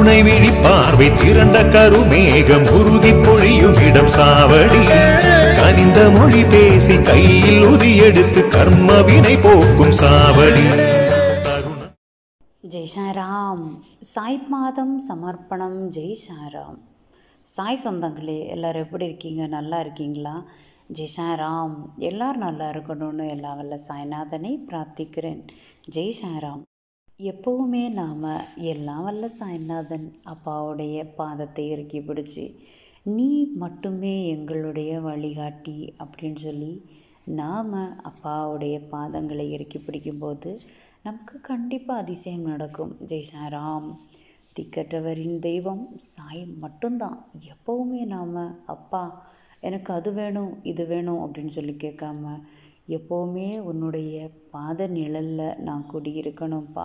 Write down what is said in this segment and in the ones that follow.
கருணை விழி பார்வை திரண்ட கருமேகம் உறுதி பொழியும் இடம் சாவடி கனிந்த மொழி பேசி கையில் உதியெடுத்து கர்ம வினை போக்கும் சாவடி தருண ஜெய் சாய்ராம் சாய் மாதம் சமர்ப்பணம் ஜெய் சாய்ராம் சாய் சொந்தங்களே எல்லோரும் எப்படி இருக்கீங்க நல்லா இருக்கீங்களா ஜெய் சாய்ராம் எல்லாரும் நல்லா இருக்கணும்னு எல்லா வல்ல சாய்நாதனை பிரார்த்திக்கிறேன் ஜெய் சாய்ராம் எப்போவுமே நாம் எல்லாம் வல்ல சாய்நாதன் அப்பாவுடைய பாதத்தை இறுக்கி பிடிச்சி நீ மட்டுமே எங்களுடைய வழிகாட்டி அப்படின்னு சொல்லி நாம் அப்பாவுடைய பாதங்களை இறுக்கி பிடிக்கும்போது நமக்கு கண்டிப்பாக அதிசயம் நடக்கும் ஜெய் சாய்ராம் திக்கற்றவரின் தெய்வம் சாய் மட்டும்தான் எப்போவுமே நாம் அப்பா எனக்கு அது வேணும் இது வேணும் அப்படின்னு சொல்லி கேட்காம எப்போவுமே உன்னுடைய பாத நிழலில் நான் குடியிருக்கணும்ப்பா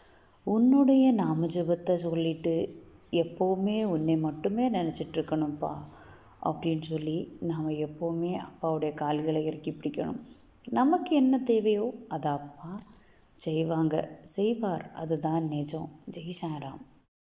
உன்னுடைய நாம ஜபத்தை சொல்லிட்டு எப்போவுமே உன்னை மட்டுமே நினச்சிட்டு இருக்கணும்ப்பா அப்படின்னு சொல்லி நாம் எப்போவுமே அப்பாவுடைய கால்களை இறக்கி பிடிக்கணும் நமக்கு என்ன தேவையோ அதை அப்பா செய்வாங்க செய்வார் அதுதான் நிஜம் ஜெய் சாய்ராம்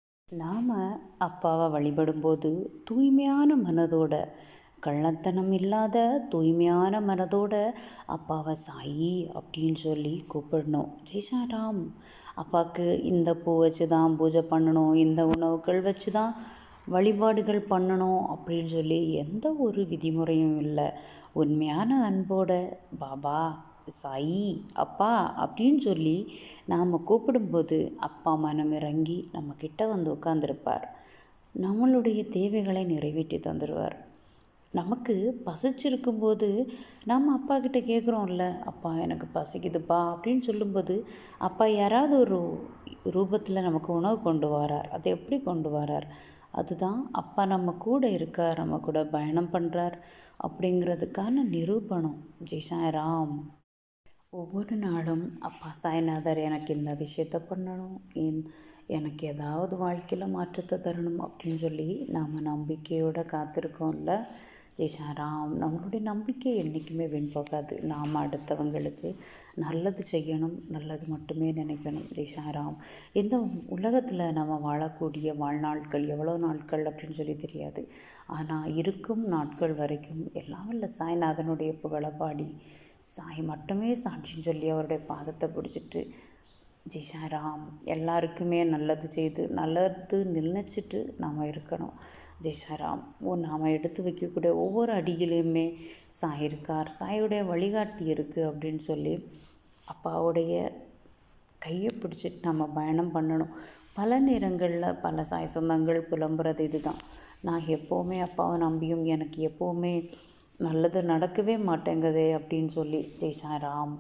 நாம் அப்பாவை வழிபடும்போது தூய்மையான மனதோட கள்ளத்தனம் இல்லாத தூய்மையான மனதோட அப்பாவை சாயி அப்படின்னு சொல்லி கூப்பிடணும் ஜெய் சாய்ராம் அப்பாவுக்கு இந்த பூ வச்சு தான் பூஜை பண்ணணும் இந்த உணவுகள் வச்சு தான் வழிபாடுகள் பண்ணணும் அப்படின்னு சொல்லி எந்த ஒரு விதிமுறையும் இல்லை உண்மையான அன்போட பாபா சாயி அப்பா அப்படின்னு சொல்லி நாம் கூப்பிடும்போது அப்பா மனம் இறங்கி நம்ம கிட்ட வந்து உட்காந்துருப்பார் நம்மளுடைய தேவைகளை நிறைவேற்றி தந்துடுவார் நமக்கு பசிச்சிருக்கும்போது நம்ம அப்பா கிட்ட கேட்குறோம்ல அப்பா எனக்கு பசிக்குதுப்பா அப்படின்னு சொல்லும்போது அப்பா யாராவது ஒரு ரூபத்தில் நமக்கு உணவு கொண்டு வரார் அதை எப்படி கொண்டு வரார் அதுதான் அப்பா நம்ம கூட இருக்கார் நம்ம கூட பயணம் பண்ணுறார் அப்படிங்கிறதுக்கான நிரூபணம் ஜெய் சாய்ராம் ஒவ்வொரு நாளும் அப்பா சாய்நாதர் எனக்கு இந்த விஷயத்த பண்ணணும் என் எனக்கு ஏதாவது வாழ்க்கையில் மாற்றத்தை தரணும் அப்படின்னு சொல்லி நாம் நம்பிக்கையோடு காத்திருக்கோம்ல ஜெய் சாய்ராம் நம்மளுடைய நம்பிக்கை என்றைக்குமே வீண் போகாது நாம் அடுத்தவங்களுக்கு நல்லது செய்யணும் நல்லது மட்டுமே நினைக்கணும் ஜெய் சாய்ராம் இந்த உலகத்தில் நம்ம வாழக்கூடிய வாழ்நாட்கள் எவ்வளோ நாட்கள் அப்படின்னு சொல்லி தெரியாது ஆனால் இருக்கும் நாட்கள் வரைக்கும் எல்லாம் வல்ல சாய்நாதனுடைய புகழை பாடி சாய் மட்டுமே சாட்சின்னு சொல்லி அவருடைய பாதத்தை பிடிச்சிட்டு ஜெய் சாய்ராம் எல்லாருக்குமே நல்லது செய்து நல்லது நினைச்சிட்டு நாம் இருக்கணும் ஜெய் சாய்ராம் ஓ நாம் எடுத்து வைக்கக்கூடிய ஒவ்வொரு அடியிலையுமே சாய் இருக்கார் சாயுடைய வழிகாட்டி இருக்குது அப்படின்னு சொல்லி அப்பாவுடைய கையை பிடிச்சிட்டு நம்ம பயணம் பண்ணணும் பல நேரங்களில் பல சாய் சொந்தங்கள் புலம்புறது இதுதான் நான் எப்போவுமே அப்பாவை நம்பியும் எனக்கு எப்போவுமே நல்லது நடக்கவே மாட்டேங்குதே அப்படின்னு சொல்லி ஜெய் சாய்ராம்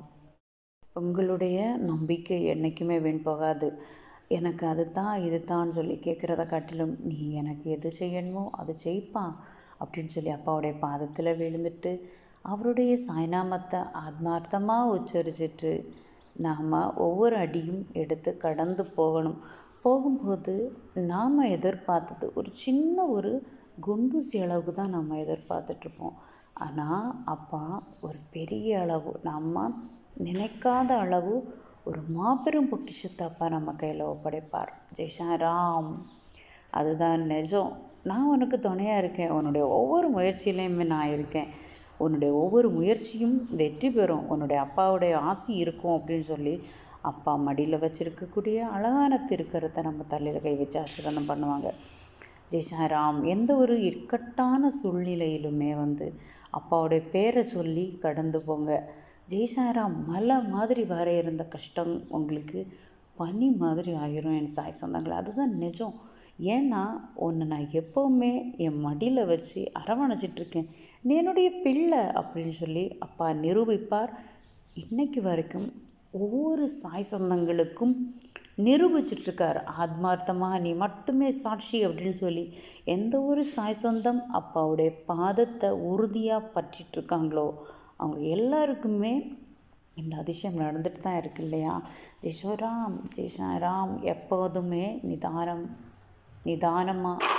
உங்களுடைய நம்பிக்கை என்றைக்குமே வீண் போகாது எனக்கு அது தான் இது தான் சொல்லி கேட்குறத காட்டிலும் நீ எனக்கு எது செய்யணுமோ அது செய்ப்பா அப்படின்னு சொல்லி அப்பாவுடைய பாதத்தில் விழுந்துட்டு அவருடைய சாய்நாமத்தை ஆத்மார்த்தமாக உச்சரிச்சிட்டு நாம் ஒவ்வொரு அடியும் எடுத்து கடந்து போகணும் போகும்போது நாம் எதிர்பார்த்தது ஒரு சின்ன ஒரு குண்டூசி அளவுக்கு தான் நம்ம எதிர்பார்த்துட்ருப்போம் ஆனால் அப்பா ஒரு பெரிய அளவு நம்ம நினைக்காத அளவு ஒரு மாபெரும் பொக்கிஷத்தை அப்பா நம்ம கையில் ஒப்படைப்பார் ஜெய்ஷாராம் அதுதான் நிஜம் நான் உனக்கு துணையாக இருக்கேன் உன்னுடைய ஒவ்வொரு முயற்சியிலையுமே நான் இருக்கேன் உன்னுடைய ஒவ்வொரு முயற்சியும் வெற்றி பெறும் உன்னுடைய அப்பாவுடைய ஆசி இருக்கும் அப்படின்னு சொல்லி அப்பா மடியில் வச்சுருக்கக்கூடிய அழகான திருக்கரத்தை நம்ம தலையில் கை வச்சு ஆசீர்வாதம் பண்ணுவாங்க ஜெய் சாய்ராம் எந்த ஒரு இக்கட்டான சூழ்நிலையிலுமே வந்து அப்பாவுடைய பேரை சொல்லி கடந்து போங்க ஜெய் சாய்ராம் மலை மாதிரி வர இருந்த கஷ்டம் உங்களுக்கு பனி மாதிரி ஆகிரும் என் சாய் சொந்தங்களே அதுதான் நிஜம் ஏன்னா உன்னை நான் எப்போவுமே என் மடியில் வச்சு அரவணைச்சிட்ருக்கேன் நீ என்னுடைய பிள்ளை அப்படின்னு சொல்லி அப்பா நிரூபிப்பார் இன்னைக்கு வரைக்கும் ஒவ்வொரு சாய் சொந்தங்களுக்கும் நிரூபிச்சிட்ருக்கார் ஆத்மார்த்தமாக நீ மட்டுமே சாட்சி அப்படின்னு சொல்லி எந்த ஒரு சாய் சொந்தம் அப்பாவுடைய பாதத்தை உறுதியாக பற்றிட்டுருக்காங்களோ அவங்க எல்லாருக்குமே இந்த அதிசயம் நடந்துட்டு தான் இருக்கு இல்லையா ஜெய்ஸ்வராம் ஜெய்சாராம் எப்போதுமே நிதானம் நிதானமாக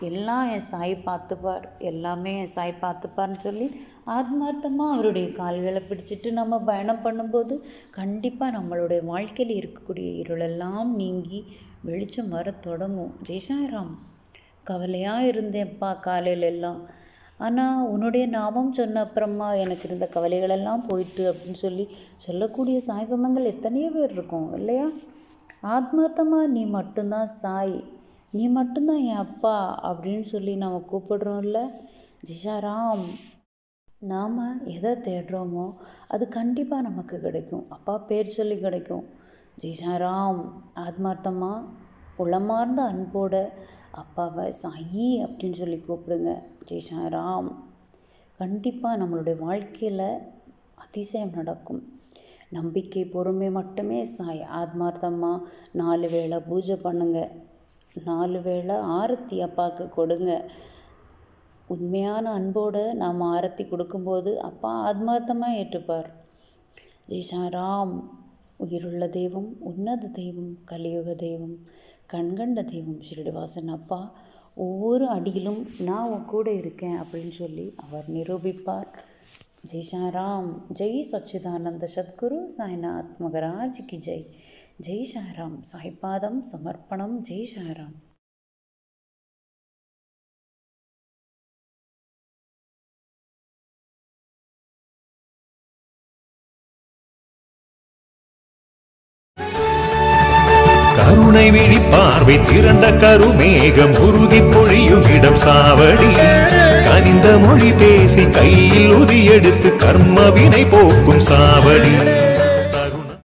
எல்லாம் என் சாய் பார்த்துப்பார் எல்லாமே என் சாய் பார்த்துப்பார்னு சொல்லி ஆத்மார்த்தமாக அவருடைய கால்களை பிடிச்சிட்டு நம்ம பயணம் பண்ணும்போது கண்டிப்பாக நம்மளுடைய வாழ்க்கையில் இருக்கக்கூடிய இருளெல்லாம் நீங்கி வெளிச்சம் வர தொடங்கும் ஜெய்சாய்ராம் கவலையாக இருந்தேன்ப்பா காலையில எல்லாம் ஆனால் உன்னுடைய நாமம் சொன்ன அப்புறமா எனக்கு இருந்த கவலைகளெல்லாம் போயிட்டு அப்படின்னு சொல்லி சொல்லக்கூடிய சாய் சொந்தங்கள் எத்தனையோ பேர் இருக்கும் இல்லையா ஆத்மார்த்தமாக நீ மட்டும்தான் சாய் நீ மட்டும்தான் என் அப்பா அப்படின்னு சொல்லி நம்ம கூப்பிடுறோம்ல ஜிஷாராம் நாம் எதை தேடுறோமோ அது கண்டிப்பாக நமக்கு கிடைக்கும் அப்பா பேர் சொல்லி கிடைக்கும் ஜிஷாராம் ஆத்மார்த்தமாக உளமார்ந்த அன்போட அப்பாவை சாயி அப்படின்னு சொல்லி கூப்பிடுங்க ஜெய்ஷாராம் கண்டிப்பாக நம்மளுடைய வாழ்க்கையில் அதிசயம் நடக்கும் நம்பிக்கை பொறுமை மட்டுமே சாய் ஆத்மார்த்தமாக நாலு வேளை பூஜை பண்ணுங்க நாலு வேளை ஆரத்தி அப்பாவுக்கு கொடுங்க உண்மையான அன்போடு நாம் ஆரத்தி கொடுக்கும்போது அப்பா ஆத்மார்த்தமாக ஏற்றுப்பார் ஜெய்ஷாராம் உயிருள்ள தெய்வம் உன்னத தெய்வம் கலியுக தெய்வம் கண்கண்ட தெய்வம் ஷிரடிவாசன் அப்பா ஒவ்வொரு அடியிலும் நான் உன் கூட இருக்கேன் அப்படின்னு சொல்லி அவர் நிரூபிப்பார் ஜெய் சாராம் ஜெய் சச்சிதானந்த சத்குரு சாய்நாத் மகராஜ் கி ஜெய் ஜெய் சாய்ராம் சாய்பாதம் சமர்ப்பணம் ஜெய் சாய்ராம் கருணை விழி பார்வை திரண்ட கருமேகம் உறுதி பொழியும் இடம் சாவடி கனிந்த மொழி பேசி கையில் உதியெடுத்து கர்ம வினை போக்கும் சாவடி